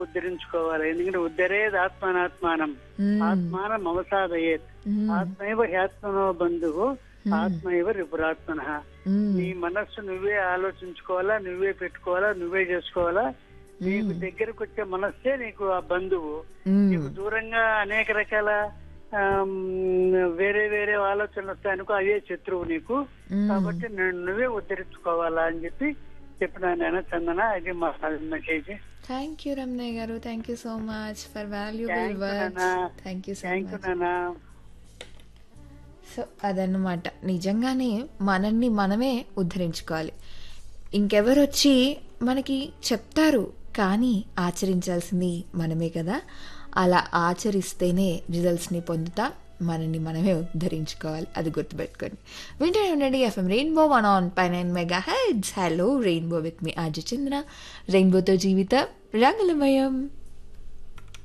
ఉద్ధరించుకోవాలి ఎందుకంటే ఉద్ధరేది ఆత్మానాత్మానం ఆత్మానం అవసాదయేత్ ఆత్మైవ హ్యాత్మనో బంధువు ఆత్మైవ రిపురాత్మన నీ మనస్సు నువ్వే ఆలోచించుకోవాలా నువ్వే పెట్టుకోవాలా నువ్వే చేసుకోవాలా నీకు దగ్గరకు వచ్చే మనస్సే నీకు ఆ బంధువు నీకు దూరంగా అనేక రకాల ఆమ్, వేరే వేరే ఆలోచనలు వస్తాయనుకో అదే శత్రువు నీకు కాబట్టి నువ్వు నువ్వే ఉద్ధరించుకోవాలా అని చెప్పి చెప్పిన నేను చందన ఇది మా message thank you Ramanaiah garu thank you so much for valuable Thank you, words Nana. Thank you so thank you much నాన్న సో అదన్నమాట నిజంగానే మనల్ని మనమే ఉద్ధరించుకోవాలి ఇంకెవరు వచ్చి మనకి చెప్తారు కానీ ఆచరించాల్సింది మనమే కదా అలా ఆచరిస్తేనే రిజల్ట్స్ని పొందుతాం మనల్ని మనమే ఉద్ధరించుకోవాలి అది గుర్తుపెట్టుకోండి వింటూనే ఉండండి ఎఫ్ఎం రెయిన్బో వన్ ఆన్ పై nine mega hertz hello rainbow with me RJ Chandra రెయిన్బోతో జీవితం రంగులమయం